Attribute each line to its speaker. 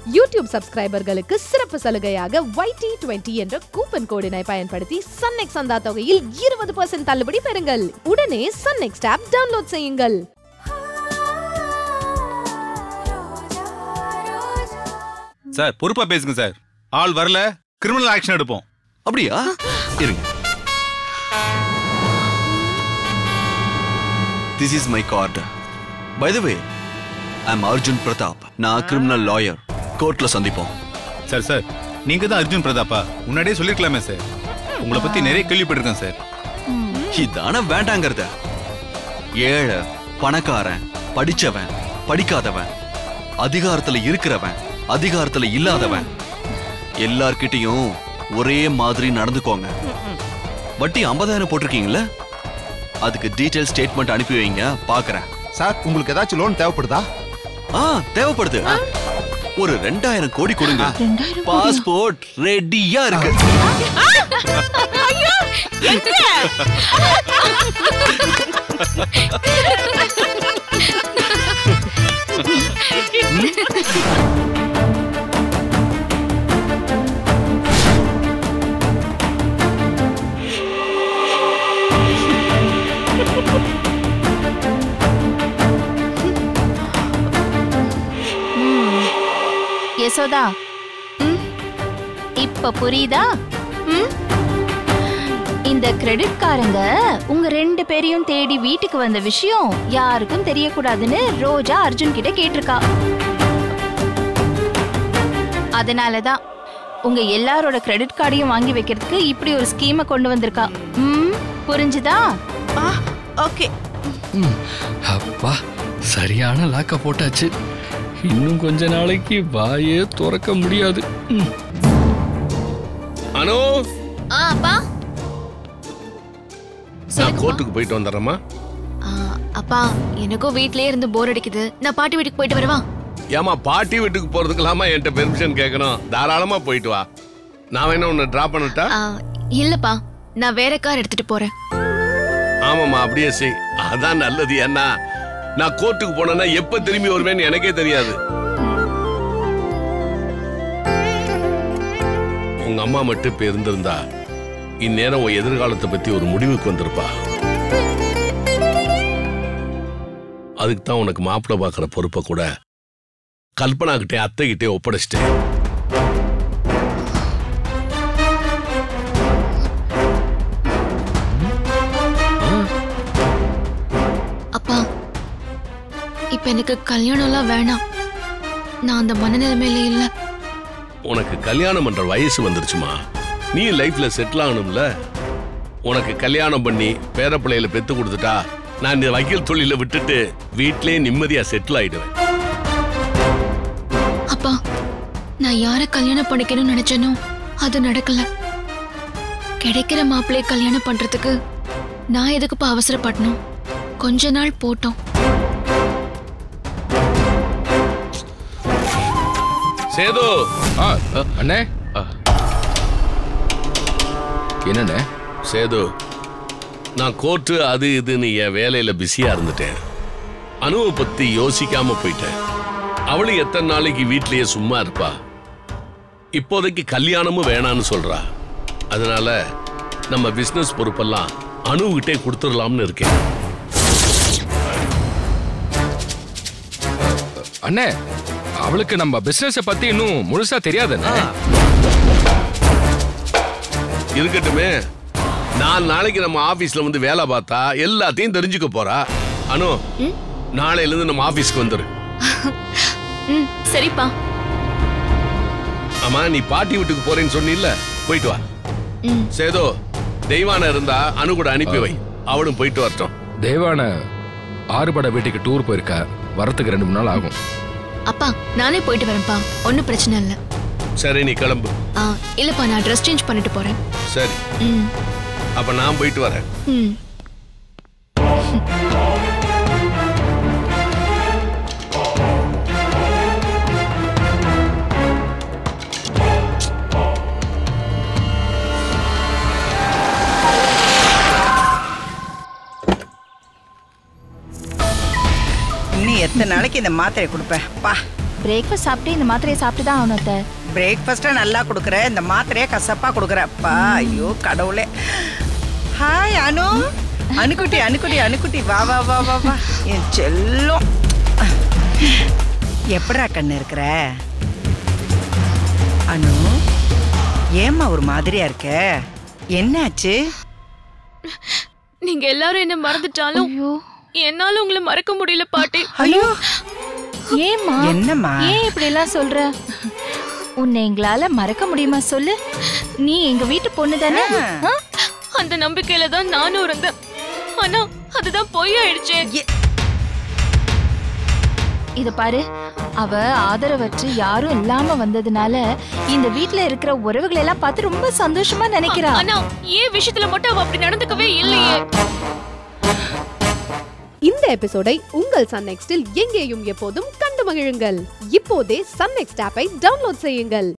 Speaker 1: YouTube சப்ஸ்கிரைபர்களுக்கு சிறப்பு சலுகையாக YT twenty என்ற கூப்பன் கோடினை பயன்படுத்தி சன்நெக்ஸ் சந்தா தொகையில் இருபது பர்சன்ட் தள்ளுபடி பெறுங்கள் உடனே சன்நெக்ஸ் ஆப் டவுன்லோட் செய்யுங்கள்
Speaker 2: சார் பொறுப்பா பேசுங்க சார் ஆள் வரல கிரிமினல் ஆக்ஷன் எடுப்போம்
Speaker 3: அப்படியா இருங்க this is my card by the way I am Arjun Pratap நான் கிரிமினல் லாயர் கோர்ட்ல சந்திப்போம்
Speaker 2: சார் சார் நீங்க தான் அர்ஜுன் பிரதாப்பா முன்னாடியே சொல்லிருக்கலாமே சார் உங்களை பத்தி நிறைய கேள்விப்பட்டிருக்கேன் சார்
Speaker 3: இதான வேண்டாங்கிறத ஏழை பணக்காரன் படிச்சவன் படிக்காதவன் அதிகாரத்துல இருக்கிறவன் அதிகாரத்துல இல்லாதவன் எல்லார்கிட்டயும் ஒரே மாதிரி நடந்துக்கோங்க வட்டி 50000 போட்டிருக்கீங்களா அதுக்கு டீடைல் ஸ்டேட்மெண்ட் அனுப்பி வைங்க பாக்குறேன்
Speaker 4: சார் உங்களுக்கு ஏதாச்சும் லோன் தேவைப்படுதா
Speaker 3: ஆ தேவைப்படுது ஒரு ரெண்டாயிரம் கோடி கொடுங்க பாஸ்போர்ட் ரெடியா இருக்கு
Speaker 5: யசோதா ம்? இப்ப புரியுதா ம்? இந்த கிரெடிட் காரங்க உங்க ரெண்டு பேரையும் தேடி வீட்டுக்கு வந்த விஷயம் யாருக்கும் தெரியக்கூடாதுன்னு ரோஜா அர்ஜுன் கிட்ட கேட்டிருக்கா அதனாலதான் உங்க எல்லாரோட கிரெடிட் கார்டையும் வாங்கி வைக்கிறதுக்கு இப்படி ஒரு ஸ்கீமை கொண்டு வந்திருக்கா ம் புரிஞ்சுதா
Speaker 6: ஓகே
Speaker 7: அப்பா சரியான லாக்க போட்டாச்சு இன்னும் கொஞ்ச நாளைக்கு வாயே திறக்க முடியாது ம்.
Speaker 8: அனு
Speaker 9: அப்பா
Speaker 8: நான் கோர்ட்டுக்கு போயிட்டு வந்துடுறேம்மா
Speaker 9: அப்பா எனக்கும் வீட்லயே இருந்து போர் அடிக்குது நான் பாட்டி வீட்டுக்கு போயிட்டு வரவா
Speaker 8: ஏமா பாட்டி வீட்டுக்கு போறதுக்கெல்லாமா என்கிட்ட பெர்மிஷன் கேட்கணும் தாராளமா போயிட்டு வா நான் வேணா உன்னை டிராப் பண்ணட்டா
Speaker 9: ஆ, இல்லப்பா நான் வேற கார் எடுத்துட்டு போறேன்
Speaker 8: ஆமாம்மா அப்படியே செய் அதான் நல்லது ஏன்னா நான் கோர்ட்டுக்கு போனேன்னா எப்ப திரும்பி வருவேன்னு எனக்கே தெரியாது உங்க அம்மா மட்டும் இப்ப இருந்திருந்தா இந்நேரம் உன் எதிர்காலத்தை பத்தி ஒரு முடிவுக்கு வந்திருப்பா அதுக்கு தான் உனக்கு மாப்பிள்ளை பார்க்குற பொறுப்பை கூட கல்பனா கிட்டே அத்தை கிட்டே ஒப்படைச்சிட்டேன்
Speaker 9: அப்பா இப்ப எனக்கு கல்யாணம்லாம் வேணாம் நான் அந்த மனநிலைமையில இல்ல
Speaker 8: உனக்கு கல்யாணம் பண்ற வயசு வந்துருச்சுமா நீ லைஃப்ல செட்டில் ஆகணும்ல உனக்கு கல்யாணம் பண்ணி பேர பிள்ளையில பெத்து கொடுத்துட்டா நான் இந்த வக்கீல் தொழில விட்டுட்டு வீட்லயே நிம்மதியா செட்டில் ஆயிடுவேன்
Speaker 9: அப்பா நான் யார கல்யாணம் பண்ணிக்கணும்னு நினைச்சேனோ அது நடக்கல கிடைக்கிற மாப்பிள்ளைய கல்யாணம் பண்றதுக்கு நான் எதுக்குப்பா அவசரப்படணும் கொஞ்ச நாள் போட்டோம்
Speaker 8: சேது
Speaker 7: ஆ அ, அண்ணே ஆ. என்னண்ணே
Speaker 8: சேது நான் கோர்ட்டு அது இதுன்னு என் வேலையில பிஸியா இருந்துட்டேன் அனுவை பத்தி யோசிக்காம போயிட்டேன் அவளும் எத்தனை நாளைக்கு வீட்லயே சும்மா இருப்பா இப்போதைக்கு கல்யாணமும் வேணான்னு சொல்றா அதனால நம்ம பிசினஸ் பொறுப்பெல்லாம் அணுகிட்டே கொடுத்துடலாம்னு இருக்கேன்
Speaker 7: அண்ணே அவளுக்கு நம்ம பிசினஸ பத்தி இன்னும் முழுசா தெரியாதுண்ணே
Speaker 8: இருக்கட்டுமே நாலு நாளைக்கு நம்ம ஆபீஸ்ல வந்து வேலை பார்த்தா எல்லாத்தையும் தெரிஞ்சுக்க போறா அனு நாளையில இருந்து நம்ம ஆபீஸ்க்கு வந்துரு
Speaker 9: ம் சரிப்பா
Speaker 8: ஆமா நீ பாட்டி வீட்டுக்கு போறேன்னு சொன்னில்ல போயிட்டு வா
Speaker 9: ம்
Speaker 8: சேதோ தெய்வான இருந்தா அனு கூட அனுப்பி வை அவளும் போயிட்டு வரட்டும்
Speaker 7: தேவான ஆறுபட வீட்டுக்கு டூர் போயிருக்கா வரத்துக்கு ரெண்டு மூணு நாள் ஆகும்
Speaker 9: அப்பா நானே போயிட்டு வரேன்ப்பா ஒன்றும் பிரச்சனை இல்லை
Speaker 8: சரி நீ கிளம்பு
Speaker 9: ஆ இல்லப்பா நான் ட்ரெஸ் சேஞ்ச் பண்ணிட்டு போறேன்
Speaker 8: சரி
Speaker 9: ம்
Speaker 8: அப்ப நான் போயிட்டு வரேன்
Speaker 9: ம்
Speaker 6: இன்னும் எத்தனை நாளைக்கு இந்த மாத்திரை கொடுப்பேன் பா
Speaker 5: பிரேக்ஃபாஸ்ட் சாப்பிட்டு இந்த மாத்திரையை சாப்பிட்டு தான் ஆகணும் அத்தை
Speaker 6: பிரேக்ஃபாஸ்ட்டை நல்லா கொடுக்குற இந்த மாத்திரையை கசப்பா கொடுக்குற அப்பா ஐயோ கடவுளே ஹாய் அனு அனுக்குட்டி அனுக்குட்டி அனுக்குட்டி வா வா வா வா வா என் செல்லம் எப்படா கண்ணு இருக்கிற அனு ஏம்மா ஒரு மாதிரியா இருக்க என்னாச்சு
Speaker 9: நீங்க எல்லாரும் என்ன மறந்துட்டாலும் என்னால உங்களை மறக்க முடியல பாட்டி
Speaker 6: ஐயோ
Speaker 5: ஏம்மா
Speaker 6: என்னம்மா
Speaker 5: ஏன் இப்படி எல்லாம் சொல்ற உன்னை எங்களால மறக்க முடியுமா சொல்லு நீ எங்க வீட்டு பொண்ணு தானே ஆ?
Speaker 9: அந்த நம்பிக்கையில தான் நானும் இருந்தேன் ஆனா அதுதான் பொய்யாயிடுச்சே
Speaker 6: ஏ-
Speaker 5: இத பாரு அவ ஆதரவற்று யாரும் இல்லாம வந்ததுனால இந்த வீட்ல இருக்கிற உறவுகளை எல்லாம் பார்த்து ரொம்ப சந்தோஷமா நினைக்கிறா
Speaker 9: ஆனா ஏன் விஷயத்துல மட்டும் அவ அப்படி நடந்துக்கவே இல்லையே
Speaker 1: இந்த எபிசோடை உங்கள் சன் நெக்ஸ்டில் எங்கேயும் எப்போதும் கண்டு மகிழுங்கள் இப்போதே சன் நெக்ஸ்ட் ஆப்பை டவுன்லோட் செய்யுங்கள்